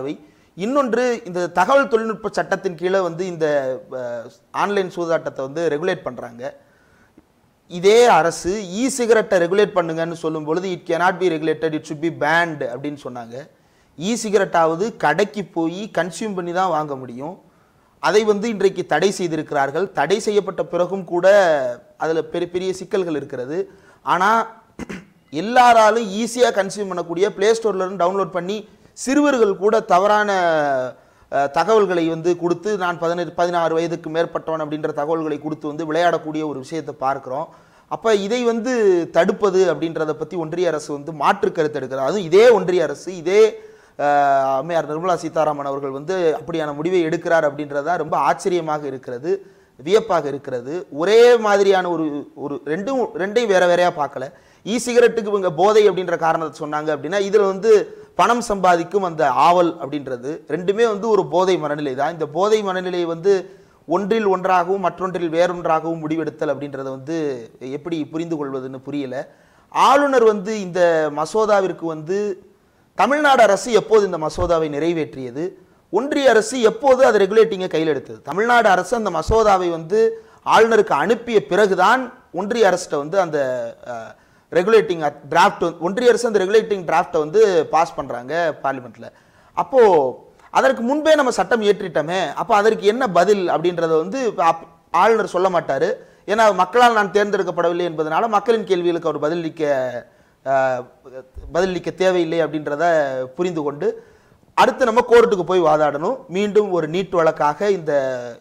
இன்னொன்று இந்த தகவல் தொழில்நுட்ப சட்டத்தின் கீழே வந்து இந்த ஆன்லைன் சூதாட்டத்தை வந்து ரெகுலேட் பண்றாங்க இதே அரசு இ சிகரெட்டை ரெகுலேட் பண்ணுங்கன்னு சொல்லும் பொழுது it cannot be regulated it should be banned அப்படின்னு சொன்னாங்க இ சிகரெட்டாவது கடைக்கு போய் கன்சியூம் பண்ணி தான் வாங்க முடியும் அதை வந்து இன்றைக்கு தடை செய்திருக்கிறார்கள் தடை செய்யப்பட்ட பிறகும் கூட அதில் பெரிய பெரிய சிக்கல்கள் இருக்கிறது ஆனால் எல்லாராலும் ஈஸியாக கன்சியூம் பண்ணக்கூடிய ப்ளே ஸ்டோர்லேருந்து டவுன்லோட் பண்ணி சிறுவர்கள் கூட தவறான அஹ், தகவல்களை வந்து கொடுத்து நான் பதினெட்டு பதினாறு வயதுக்கு மேற்பட்டவன் அப்படின்ற தகவல்களை கொடுத்து வந்து விளையாடக்கூடிய ஒரு விஷயத்தை பார்க்குறோம் அப்போ இதை வந்து தடுப்பது அப்படின்றத பற்றி ஒன்றிய அரசு வந்து மாற்று கருத்து எடுக்கிறது அதுவும் இதே ஒன்றிய அரசு இதே அஹ், அம்மையார் நிர்மலா சீதாராமன் அவர்கள் வந்து அப்படியான முடிவை எடுக்கிறார் அப்படின்றதா ரொம்ப ஆச்சரியமாக இருக்கிறது வியப்பாக இருக்கிறது ஒரே மாதிரியான ஒரு ஒரு ரெண்டும் ரெண்டையும் வேற வேறையா பார்க்கல இ சிகரெட்டுக்கு இவங்க போதை அப்படின்ற காரணத்தை சொன்னாங்க அப்படின்னா இதுல வந்து பணம் சம்பாதிக்கும் அந்த ஆவல் அப்படின்றது ரெண்டுமே வந்து ஒரு போதை மனநிலை தான் இந்த போதை மனநிலையை வந்து ஒன்றில் ஒன்றாகவும் மற்றொன்றில் வேறொன்றாகவும் முடிவெடுத்தல் அப்படின்றத வந்து எப்படி புரிந்து கொள்வதுன்னு புரியல ஆளுநர் வந்து இந்த மசோதாவிற்கு வந்து தமிழ்நாடு அரசு எப்போது இந்த மசோதாவை நிறைவேற்றியது ஒன்றிய அரசு எப்போது அது ரெகுலேட்டிங்கை கையில் எடுத்தது தமிழ்நாடு அரசு அந்த மசோதாவை வந்து ஆளுநருக்கு அனுப்பிய பிறகுதான் ஒன்றிய அரசிட்ட வந்து அந்த ரெகுலேட்டிங் டிராஃப்ட் ஒன்றிய அரசு அந்த ரெகுலேட்டிங் டிராஃப்டை வந்து பாஸ் பண்றாங்க பார்லிமெண்ட்ல அப்போ அதற்கு முன்பே நம்ம சட்டம் இயற்றிட்டோமே அப்போ அதற்கு என்ன பதில் அப்படின்றத வந்து இப்ப அப்- ஆளுநர் சொல்ல மாட்டாரு ஏன்னா மக்களால் நான் தேர்ந்தெடுக்கப்படவில்லை என்பதனால மக்களின் கேள்விகளுக்கு அவர் பதிலளிக்க அஹ், பதிலளிக்க தேவையில்லை அப்படின்றத புரிந்து கொண்டு அடுத்து நம்ம கோர்ட்டுக்கு போய் வாதாடணும் மீண்டும் ஒரு நீட் வழக்காக இந்த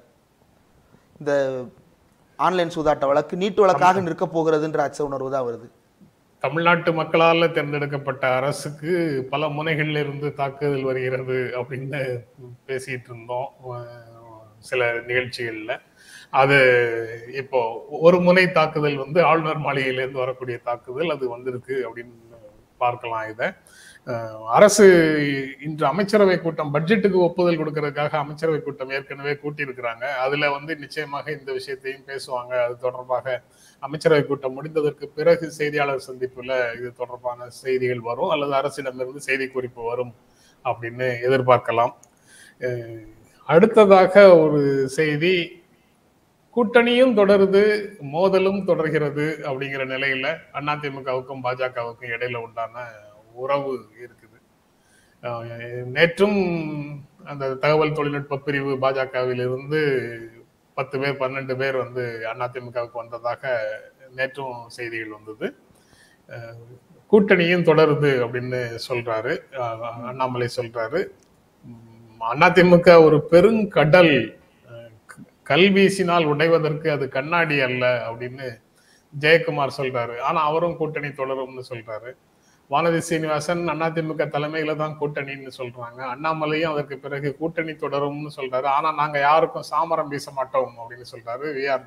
இந்த ஆன்லைன் சூதாட்ட வழக்கு நீட் வழக்காக நிற்க போகிறதுன்ற அச்ச உணர்வு தான் வருது தமிழ்நாட்டு மக்களால தேர்ந்தெடுக்கப்பட்ட அரசுக்கு பல முனைகள்ல இருந்து தாக்குதல் வருகிறது அப்படின்னு பேசிட்டு இருந்தோம் அஹ் சில நிகழ்ச்சிகள்ல அது இப்போ ஒரு முனை தாக்குதல் வந்து ஆளுநர் மாளிகையிலேருந்து வரக்கூடிய தாக்குதல் அது வந்திருக்கு அப்படின்னு பார்க்கலாம் இதை அஹ் அரசு இன்று அமைச்சரவை கூட்டம் பட்ஜெட்டுக்கு ஒப்புதல் கொடுக்கறதுக்காக அமைச்சரவை கூட்டம் ஏற்கனவே கூட்டியிருக்கிறாங்க அதுல வந்து நிச்சயமாக இந்த விஷயத்தையும் பேசுவாங்க அது தொடர்பாக அமைச்சரவை கூட்டம் முடிந்ததற்கு பிறகு செய்தியாளர் சந்திப்புல இது தொடர்பான செய்திகள் வரும் அல்லது அரசிடமிருந்து செய்தி குறிப்பு வரும் அப்படின்னு எதிர்பார்க்கலாம் அஹ் அடுத்ததாக ஒரு செய்தி கூட்டணியும் தொடருது மோதலும் தொடர்கிறது அப்படிங்கிற நிலையில அதிமுகவுக்கும் பாஜகவுக்கும் இடையில உண்டான உறவு இருக்குது அஹ் நேற்றும் அந்த தகவல் தொழில்நுட்ப பிரிவு பாஜகவில் இருந்து பத்து பேர் பன்னெண்டு பேர் வந்து அதிமுகவுக்கு வந்ததாக நேற்றும் செய்திகள் வந்தது அஹ் கூட்டணியும் தொடருது அப்படின்னு சொல்றாரு அஹ் அண்ணாமலை சொல்றாரு உம் அதிமுக ஒரு பெருங்கடல் அஹ் க- கல் வீசினால் உடைவதற்கு அது கண்ணாடி அல்ல அப்படின்னு ஜெயக்குமார் சொல்றாரு ஆனா அவரும் கூட்டணி தொடரும்னு சொல்றாரு வானதி சீனிவாசன் அதிமுக தலைமையில தான் கூட்டணின்னு சொல்றாங்க அண்ணாமலையும் அதற்கு பிறகு கூட்டணி தொடரும்னு சொல்றாரு ஆனா நாங்க யாருக்கும் சாமரம் வீச மாட்டோம் அப்படின்னு சொல்றாரு we are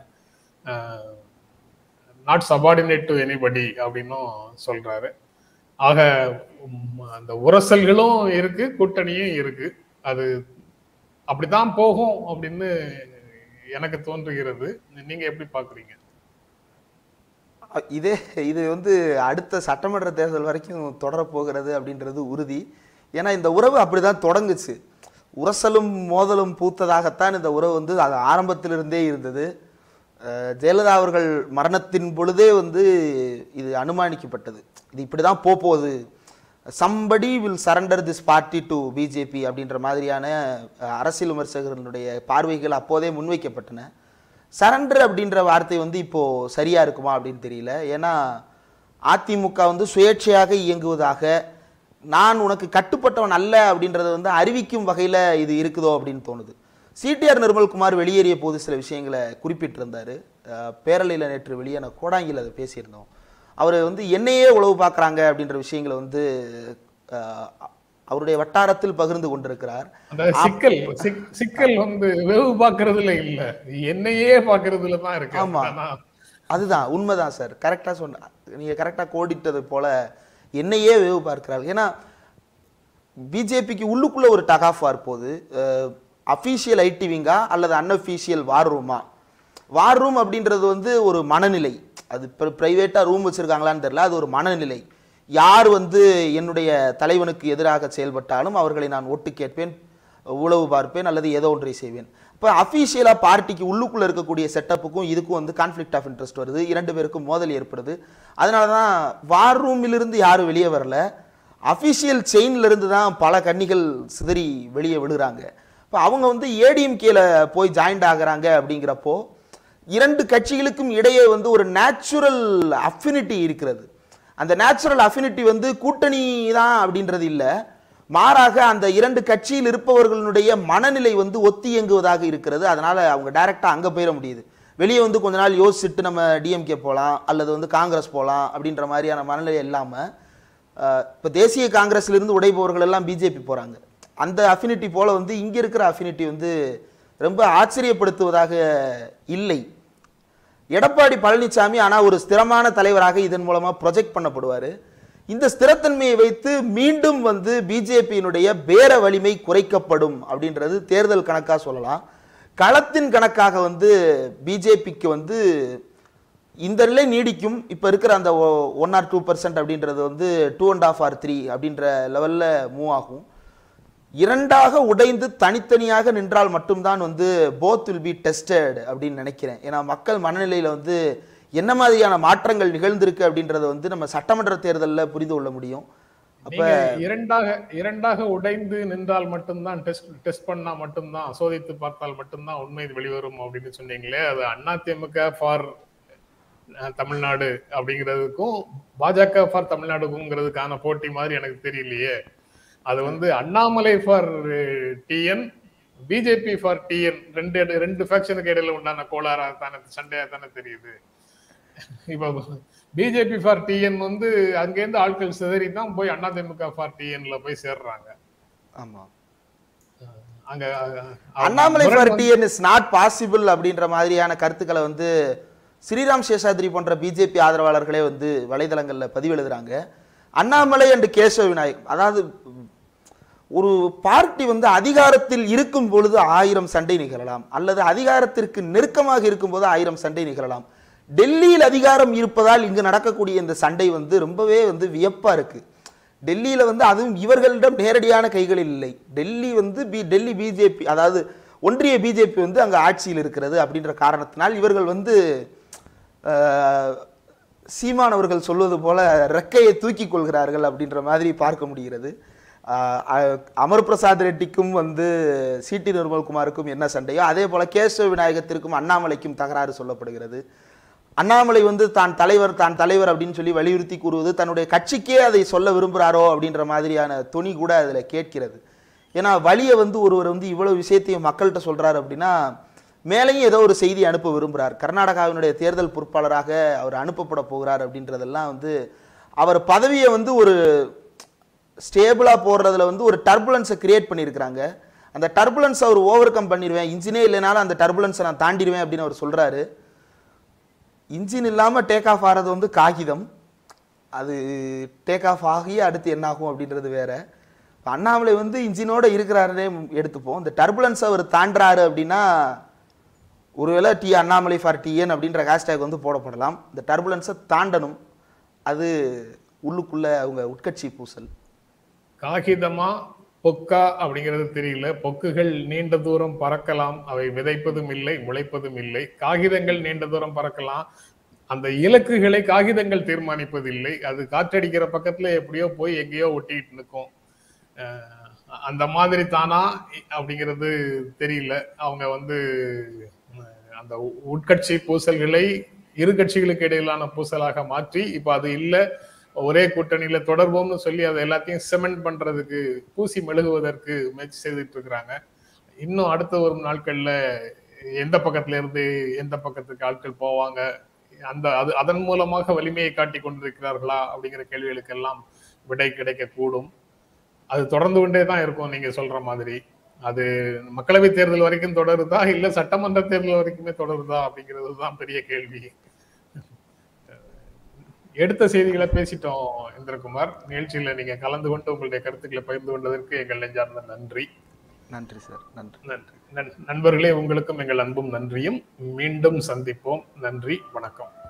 not subordinate to anybody அப்படின்னும் சொல்றாரு ஆக உம், அந்த உரசல்களும் இருக்கு கூட்டணியும் இருக்கு அது அப்படிதான் போகும் அப்படின்னு எனக்கு தோன்றுகிறது நீங்க எப்படி பாக்குறீங்க அ- இதே இது வந்து அடுத்த சட்டமன்ற தேர்தல் வரைக்கும் தொடரப் போகிறது அப்படின்றது உறுதி ஏன்னா இந்த உறவு அப்படிதான் தொடங்குச்சு உரசலும் மோதலும் பூத்ததாகத்தான் இந்த உறவு வந்து அது ஆரம்பத்திலிருந்தே இருந்தது அஹ் ஜெயலலிதா அவர்கள் மரணத்தின் பொழுதே வந்து இது அனுமானிக்கப்பட்டது இது இப்படி தான் போகுது somebody will surrender this party to BJP அப்படின்ற மாதிரியான அஹ், அரசியல் விமர்சகர்களுடைய பார்வைகள் அப்போதே முன்வைக்கப்பட்டன சரண்டர் அப்படின்ற வார்த்தை வந்து இப்போ சரியா இருக்குமா அப்படின்னு தெரியல ஏன்னா அதிமுக வந்து சுயேட்சையாக இயங்குவதாக நான் உனக்கு கட்டுப்பட்டவன் அல்ல அப்படின்றத வந்து அறிவிக்கும் வகையில இது இருக்குதோ அப்படின்னு தோணுது சிடிஆர் நிர்மல்குமார் வெளியேறிய போது சில விஷயங்களை குறிப்பிட்டிருந்தாரு அஹ், பேரலையில நேற்று வெளியான கோடாங்கில் அதை பேசியிருந்தோம் அவர் வந்து என்னையே உளவு பார்க்குறாங்க அப்படின்ற விஷயங்களை வந்து அஹ், அவருடைய வட்டாரத்தில் பகிர்ந்து கொண்டிருக்கிறார் அந்த சிக்கல் சிக்- சிக்கல் வந்து வெவு பாக்குறதுல இல்ல என்னையே பாக்குறதுல தான் இருக்கு ஆமா. ஆனா, அதுதான் உண்மைதான் சார் கரெக்டாக சொன்ன நீங்கள் கரெக்டாக கோடிட்டது போல என்னையே வேவு பார்க்கிறார்கள் ஏன்னா பிஜேபிக்கு உள்ளுக்குள்ள ஒரு டகாஃப் வார் போகுது அஃபீஷியல் ஐடி விங்கா அல்லது அன்அஃபீஷியல் வார் ரூமா வார் ரூம் அப்படின்றது வந்து ஒரு மனநிலை அது ப்ரைவேட்டாக ரூம் வச்சிருக்காங்களான்னு தெரியல அது ஒரு மனநிலை யார் வந்து என்னுடைய தலைவனுக்கு எதிராக செயல்பட்டாலும் அவர்களை நான் ஒட்டு கேட்பேன் உளவு பார்ப்பேன் அல்லது ஏதோ ஒன்றை செய்வேன் இப்போ அஃபீஷியலாக பார்ட்டிக்கு உள்ளுக்குள்ளே இருக்கக்கூடிய செட்டப்புக்கும் இதுக்கும் வந்து கான்ஃப்ளிக்ட் ஆஃப் இன்ட்ரெஸ்ட் வருது இரண்டு பேருக்கும் மோதல் ஏற்படுது அதனால தான் வார் ரூமிலிருந்து யாரும் வெளியே வரல அஃபிஷியல் செயின்ல இருந்து தான் பல கன்னிகள் சிதறி வெளியே விழுகிறாங்க இப்போ அவங்க வந்து ஏடிஎம்கேல போய் ஜாயின்ட் ஆகுறாங்க அப்படிங்கிறப்போ இரண்டு கட்சிகளுக்கும் இடையே வந்து ஒரு நேச்சுரல் அஃபினிட்டி இருக்கிறது அந்த நேச்சுரல் அஃபினிட்டி வந்து கூட்டணி தான் அப்படின்றது இல்லை மாறாக அந்த இரண்டு கட்சியில் இருப்பவர்களுடைய மனநிலை வந்து ஒத்தி இயங்குவதாக இருக்கிறது அதனால அவங்க டைரக்டா அங்க போயிட முடியுது வெளியே வந்து கொஞ்ச நாள் யோசிச்சுட்டு நம்ம டிஎம்கே போகலாம் அல்லது வந்து காங்கிரஸ் போகலாம் அப்படின்ற மாதிரியான மனநிலை இல்லாமல் இப்போ தேசிய காங்கிரஸ்ல இருந்து உடைபவர்கள் எல்லாம் பிஜேபி போறாங்க அந்த அஃபினிட்டி போல வந்து இங்க இருக்கிற அஃபினிட்டி வந்து ரொம்ப ஆச்சரியப்படுத்துவதாக இல்லை எடப்பாடி பழனிசாமி ஆனா ஒரு ஸ்திரமான தலைவராக இதன் மூலமா ப்ரொஜெக்ட் பண்ணப்படுவாரு இந்த ஸ்திரத்தன்மையை வைத்து மீண்டும் வந்து பிஜேபியினுடைய பேர வலிமை குறைக்கப்படும் அப்படின்றது தேர்தல் கணக்கா சொல்லலாம் களத்தின் கணக்காக வந்து பிஜேபிக்கு வந்து இந்த நிலை நீடிக்கும் இப்போ இருக்கிற அந்த ஒன் ஆர் டூ பர்சன்ட் அப்படின்றது வந்து two and half or three அப்படின்ற லெவலில் மூவ் ஆகும் இரண்டாக உடைந்து தனித்தனியாக நின்றால் மட்டும்தான் வந்து போத் வில் பி டெஸ்டட் அப்படின்னு நினைக்கிறேன் ஏன்னா மக்கள் மனநிலையில வந்து என்ன மாதிரியான மாற்றங்கள் நிகழ்ந்திருக்கு அப்படின்றத வந்து நம்ம சட்டமன்ற தேர்தலில் புரிந்து கொள்ள முடியும் அப்ப நீங்க இரண்டாக இரண்டாக உடைந்து நின்றால் மட்டும்தான் டெஸ்ட் டெஸ்ட் பண்ணா மட்டும்தான் சோதித்து பார்த்தால் மட்டும்தான் உண்மை வெளிவரும் அப்படின்னு சொன்னீங்களே அது அதிமுக ஃபார் தமிழ்நாடு அப்படிங்கிறதுக்கும் பாஜக ஃபார் தமிழ்நாடுக்குங்கிறதுக்கான போட்டி மாதிரி எனக்கு தெரியலையே அது வந்து Annamalai for TN BJP for TN ரெண்டு இட- ரெண்டு ஃபேக்ஷனுக்கு இடையில உண்டான கோளாறா தானே சண்டையா தானே தெரியுது இப்போ பிஜேபி ஃபார் டிஎன் வந்து அங்கேருந்து ஆட்கள் சிதறி தான் போய் அதிமுக ஃபார் டிஎன்ல போய் சேர்றாங்க ஆமா அங்க அஹ், அண்ணாமலை முரண் ஃபார் வந்து- டிஎன் இஸ் நாட் பாசிபிள் அப்படின்ற மாதிரியான கருத்துக்களை வந்து ஸ்ரீராம் சேஷாத்ரி போன்ற பிஜேபி ஆதரவாளர்களே வந்து வலைதளங்கள்ல பதிவெழுதுறாங்க அண்ணாமலை அண்ட் கேசவ விநாயக் அதாவது ஒரு பார்ட்டி வந்து அதிகாரத்தில் இருக்கும் பொழுது ஆயிரம் சண்டை நிகழலாம் அல்லது அதிகாரத்திற்கு நெருக்கமாக இருக்கும்போது ஆயிரம் சண்டை நிகழலாம் டெல்லியில் அதிகாரம் இருப்பதால் இங்கு நடக்கக்கூடிய இந்த சண்டை வந்து ரொம்பவே வந்து வியப்பா இருக்கு டெல்லியில வந்து அதுவும் இவர்களிடம் நேரடியான கைகளில் இல்லை டெல்லி வந்து பி டெல்லி பிஜேபி அதாவது ஒன்றிய பிஜேபி வந்து அங்க ஆட்சியில் இருக்கிறது அப்படின்ற காரணத்தினால் இவர்கள் வந்து அஹ், சீமான் அவர்கள் சொல்வது போல ரெக்கையை தூக்கி கொள்கிறார்கள் அப்படின்ற மாதிரி பார்க்க முடிகிறது அஹ், அஹ், அமர் பிரசாத் ரெட்டிக்கும் வந்து சிடி நிர்மல்குமாருக்கும் என்ன சண்டையோ அதே போல கேசவ விநாயகத்திற்கும் அண்ணாமலைக்கும் தகராறு சொல்லப்படுகிறது அண்ணாமலை வந்து தான் தலைவர் தான் தலைவர் அப்படின்னு சொல்லி வலியுறுத்தி கூறுவது தன்னுடைய கட்சிக்கே அதை சொல்ல விரும்புகிறாரோ அப்படின்ற மாதிரியான துணி கூட அதில் கேட்கிறது ஏன்னா வலியை வந்து ஒருவர் வந்து இவ்வளவு விஷயத்தையும் மக்கள்கிட்ட சொல்றாரு அப்படின்னா மேலேயும் ஏதோ ஒரு செய்தி அனுப்ப விரும்புகிறார் கர்நாடகாவினுடைய தேர்தல் பொறுப்பாளராக அவர் அனுப்பப்பட போகிறார் அப்படின்றதெல்லாம் வந்து அவர் பதவியை வந்து ஒரு ஸ்டேபிளாக போடுறதுல வந்து ஒரு டர்புலன்ஸை கிரியேட் பண்ணியிருக்கிறாங்க அந்த டர்புலன்ஸ் அவர் ஓவர் கம் பண்ணிடுவேன் இன்ஜினே இல்லைனாலும் அந்த டர்புலன்ஸை நான் தாண்டிடுவேன் அப்படின்னு அவர் சொல்றாரு இன்ஜின் இல்லாமல் டேக் ஆஃப் ஆகிறது வந்து காகிதம் அது டேக் ஆஃப் ஆகி அடுத்து என்ன ஆகும் அப்படின்றது வேற இப்ப அண்ணாமலை வந்து இன்ஜினோட இருக்கிறாருனே எடுத்துப்போம் இந்த டர்புலன்ஸ் அவர் தாண்டுறாரு அப்படின்னா ஒருவேளை டி அண்ணாமலை ஃபார் டிஎன் அப்படின்ற ஹேஷ்டேக் வந்து போடப்படலாம் இந்த டர்புலன்ஸை தாண்டணும் அது உள்ளுக்குள்ள அவங்க உட்கட்சி பூசல் காகிதமா பொக்கா அப்படிங்கிறது தெரியல பொக்குகள் நீண்ட தூரம் பறக்கலாம் அவை விதைப்பதும் இல்லை முளைப்பதும் இல்லை காகிதங்கள் நீண்ட தூரம் பறக்கலாம் அந்த இலக்குகளை காகிதங்கள் தீர்மானிப்பதில்லை அது காற்றடிக்கிற பக்கத்துல எப்படியோ போய் எங்கேயோ ஒட்டிட்டு நிற்கும் அஹ் அந்த மாதிரி தானா அப்படிங்கிறது தெரியல அவங்க வந்து அஹ் அந்த உட்கட்சி பூசல்களை இரு கட்சிகளுக்கு இடையிலான பூசலாக மாற்றி இப்ப அது இல்ல ஒரே கூட்டணியில தொடர்போம்னு சொல்லி அதை எல்லாத்தையும் செமெண்ட் பண்றதுக்கு பூசி மெழுகுவதற்கு முயற்சி செய்துட்டு இருக்கிறாங்க இன்னும் அடுத்த வரும் நாட்கள்ல எந்த பக்கத்துல இருந்து எந்த பக்கத்துக்கு ஆட்கள் போவாங்க அந்த அது அதன் மூலமாக வலிமையை காட்டி கொண்டிருக்கிறார்களா அப்படிங்கிற கேள்விகளுக்கெல்லாம் விடை கிடைக்க கூடும் அது தொடர்ந்து கொண்டே தான் இருக்கும் நீங்க சொல்ற மாதிரி அது மக்களவை தேர்தல் வரைக்கும் தொடருதா இல்ல சட்டமன்ற தேர்தல் வரைக்குமே தொடருதா அப்படிங்கிறது தான் பெரிய கேள்வி எடுத்த செய்திகளை பேசிட்டோம் இந்திரகுமார் நிகழ்ச்சியில நீங்க கலந்து கொண்டு உங்களுடைய கருத்துக்களை பகிர்ந்து கொண்டதற்கு எங்கள் நெஞ்சார்ந்த நன்றி நன்றி சார் நன்றி நன்றி நண்- நண்பர்களே உங்களுக்கும் எங்கள் அன்பும் நன்றியும் மீண்டும் சந்திப்போம் நன்றி வணக்கம்